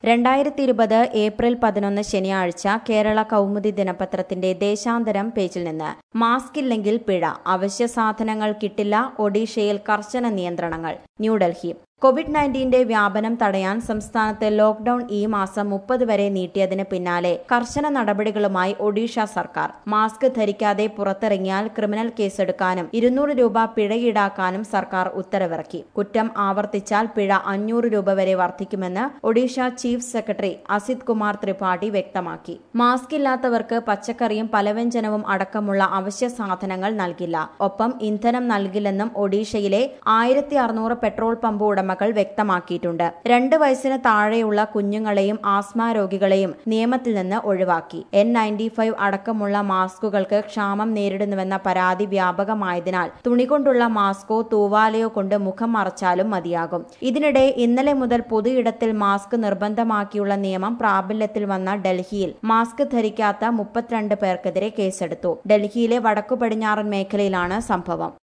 രണ്ടായിരത്തി ഇരുപത് ഏപ്രിൽ പതിനൊന്ന് ശനിയാഴ്ച കേരള കൗമുദി ദിനപത്രത്തിന്റെ ദേശാന്തരം പേജിൽ നിന്ന് മാസ്ക് ഇല്ലെങ്കിൽ പിഴ അവശ്യ സാധനങ്ങൾ കിട്ടില്ല ഒഡീഷയിൽ കർശന നിയന്ത്രണങ്ങൾ ന്യൂഡൽഹി കോവിഡ് നയൻറ്റീന്റെ വ്യാപനം തടയാൻ സംസ്ഥാനത്ത് ലോക്ഡൌൺ ഈ മാസം മുപ്പത് വരെ നീട്ടിയതിന് പിന്നാലെ കർശന നടപടികളുമായി ഒഡീഷ സർക്കാർ മാസ്ക് ധരിക്കാതെ പുറത്തിറങ്ങിയാൽ ക്രിമിനൽ കേസെടുക്കാനും ഇരുന്നൂറ് രൂപ പിഴ ഈടാക്കാനും സർക്കാർ ഉത്തരവിറക്കി കുറ്റം ആവർത്തിച്ചാൽ പിഴ അഞ്ഞൂറ് രൂപ വരെ വർദ്ധിക്കുമെന്ന് ഒഡീഷ ചീഫ് സെക്രട്ടറി അസിത് കുമാർ ത്രിപാഠി വ്യക്തമാക്കി മാസ്ക് ഇല്ലാത്തവർക്ക് പച്ചക്കറിയും പലവ്യഞ്ജനവും അടക്കമുള്ള അവശ്യ സാധനങ്ങൾ നൽകില്ല ഒപ്പം ഇന്ധനം നൽകില്ലെന്നും ഒഡീഷയിലെ ആയിരത്തി അറുന്നൂറ് പെട്രോൾ പമ്പ് ഉടമകൾ വ്യക്തമാക്കിയിട്ടുണ്ട് രണ്ട് വയസ്സിന് താഴെയുള്ള കുഞ്ഞുങ്ങളെയും ആസ്മ രോഗികളെയും നിയമത്തിൽ നിന്ന് ഒഴിവാക്കി എൻ നയൻറ്റി ഫൈവ് അടക്കമുള്ള മാസ്കുകൾക്ക് ക്ഷാമം നേരിടുന്നുവെന്ന പരാതി വ്യാപകമായതിനാൽ തുണികൊണ്ടുള്ള മാസ്കോ തൂവാലയോ കൊണ്ട് മുഖം മറച്ചാലും മതിയാകും ഇതിനിടെ ഇന്നലെ മുതൽ പൊതുയിടത്തിൽ മാസ്ക് നിർബന്ധമാക്കിയുള്ള നിയമം പ്രാബല്യത്തിൽ വന്ന ഡൽഹിയിൽ മാസ്ക് ധരിക്കാത്ത മുപ്പത്തിരണ്ട് പേർക്കെതിരെ കേസെടുത്തു ഡൽഹിയിലെ വടക്കു പടിഞ്ഞാറൻ മേഖലയിലാണ് സംഭവം